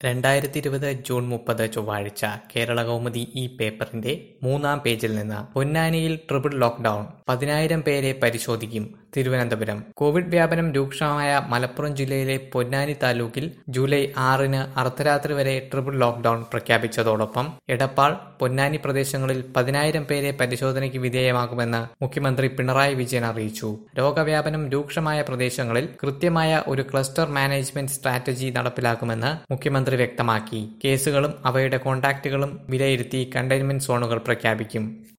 രണ്ടായിരത്തി ഇരുപത് ജൂൺ മുപ്പത് ചൊവ്വാഴ്ച കേരളകൗമുദി ഈ പേപ്പറിന്റെ മൂന്നാം പേജിൽ നിന്ന് പൊന്നാനിയിൽ ട്രിപ്പിൾ ലോക്ഡൌൺ പതിനായിരം പേരെ പരിശോധിക്കും തിരുവനന്തപുരം കോവിഡ് വ്യാപനം രൂക്ഷമായ മലപ്പുറം ജില്ലയിലെ പൊന്നാനി താലൂക്കിൽ ജൂലൈ ആറിന് അർദ്ധരാത്രി വരെ ട്രിപ്പിൾ ലോക്ഡൌൺ പ്രഖ്യാപിച്ചതോടൊപ്പം എടപ്പാൾ പൊന്നാനി പ്രദേശങ്ങളിൽ പതിനായിരം പേരെ പരിശോധനയ്ക്ക് വിധേയമാക്കുമെന്ന് മുഖ്യമന്ത്രി പിണറായി വിജയൻ അറിയിച്ചു രോഗവ്യാപനം രൂക്ഷമായ പ്രദേശങ്ങളിൽ കൃത്യമായ ഒരു ക്ലസ്റ്റർ മാനേജ്മെന്റ് സ്ട്രാറ്റജി നടപ്പിലാക്കുമെന്ന് മുഖ്യമന്ത്രി വ്യക്തമാക്കി കേസുകളും അവയുടെ കോണ്ടാക്റ്റുകളും വിലയിരുത്തി കണ്ടെയ്ൻമെന്റ് സോണുകൾ പ്രഖ്യാപിക്കും